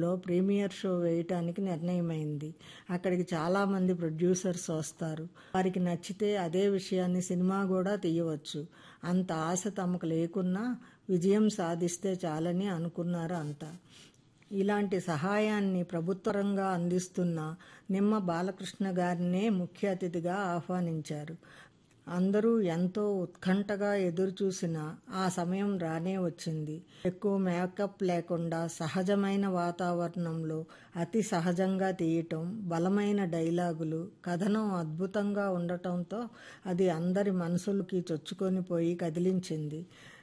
థియేటర్లో premiere show వేయటానికి నిర్ణయమైంది అక్కడికి చాలామంది ప్రొడ్యూసర్స్ వస్తారు వారికి నచ్చితే అదే విషయాన్ని సినిమా కూడా తీయవచ్చు అంత ఆశ తమకు లేకున్నా విజయం సాధిస్తే చాలని అనుకున్నారు అంతా ఇలాంటి సహాయాన్ని ప్రభుత్వరంగా అందిస్తున్న నిమ్మ బాలకృష్ణ గారినే ముఖ్య అతిథిగా ఆహ్వానించారు అందరూ ఎంతో ఉత్కంఠగా ఎదురుచూసిన ఆ సమయం రానే వచ్చింది ఎక్కువ మేకప్ లేకుండా సహజమైన వాతావరణంలో అతి సహజంగా తీయటం బలమైన డైలాగులు కథనం అద్భుతంగా ఉండటంతో అది అందరి మనసులకి చొచ్చుకొని పోయి కదిలించింది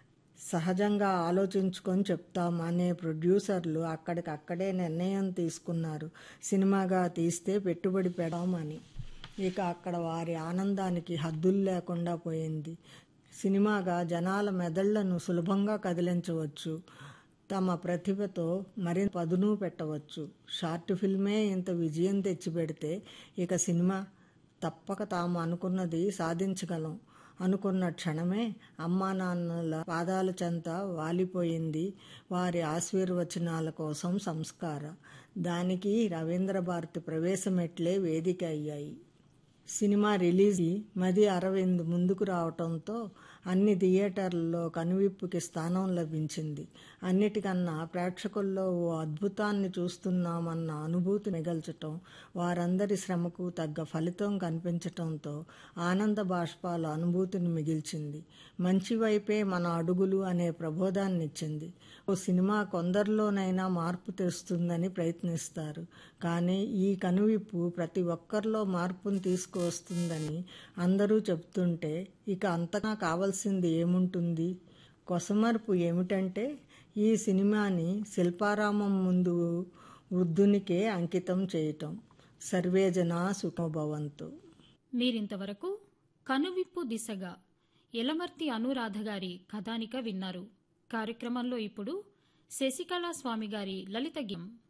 సహజంగా ఆలోచించుకొని చెప్తాం అనే ప్రొడ్యూసర్లు అక్కడికక్కడే నిర్ణయం తీసుకున్నారు సినిమాగా తీస్తే పెట్టుబడి పెడమని ఇక అక్కడ వారి ఆనందానికి హద్దులు లేకుండా పోయింది సినిమాగా జనాల మెదళ్లను సులభంగా కదిలించవచ్చు తమ ప్రతిభతో మరింత పదును పెట్టవచ్చు షార్ట్ ఫిల్మే ఇంత విజయం తెచ్చిపెడితే ఇక సినిమా తప్పక తాము అనుకున్నది సాధించగలం అనుకున్న క్షణమే అమ్మా నాన్నల పాదాల చెంత వాలిపోయింది వారి ఆశీర్వచనాల కోసం సంస్కార దానికి రవీంద్ర భారతి ప్రవేశమెట్లే వేదిక అయ్యాయి సినిమా రిలీజ్ మది అరవింద్ ముందుకు రావటంతో అన్ని థియేటర్లలో కనువిప్పుకి స్థానం లభించింది అన్నిటికన్నా ప్రేక్షకుల్లో ఓ అద్భుతాన్ని చూస్తున్నామన్న అనుభూతి మిగల్చటం వారందరి శ్రమకు తగ్గ ఫలితం కనిపించటంతో ఆనంద బాష్పాల అనుభూతిని మిగిల్చింది మంచి వైపే మన అడుగులు అనే ప్రబోధాన్నిచ్చింది ఓ సినిమా కొందరిలోనైనా మార్పు తెస్తుందని ప్రయత్నిస్తారు కానీ ఈ కనువిప్పు ప్రతి ఒక్కరిలో మార్పును తీసుకువస్తుందని అందరూ చెప్తుంటే ఇక అంతగా కావాల్సింది ఏముంటుంది కొసమర్పు ఏమిటంటే ఈ సినిమాని శిల్పారామం ముందు వృద్ధునికే అంకితం చేయటం సర్వేజన సుఖభవంతు మీరింతవరకు కనువిప్పు దిశగా ఎలమర్తి అనురాధ గారి కథానిక విన్నారు కార్యక్రమంలో ఇప్పుడు శశికళా స్వామి గారి లలిత గీతం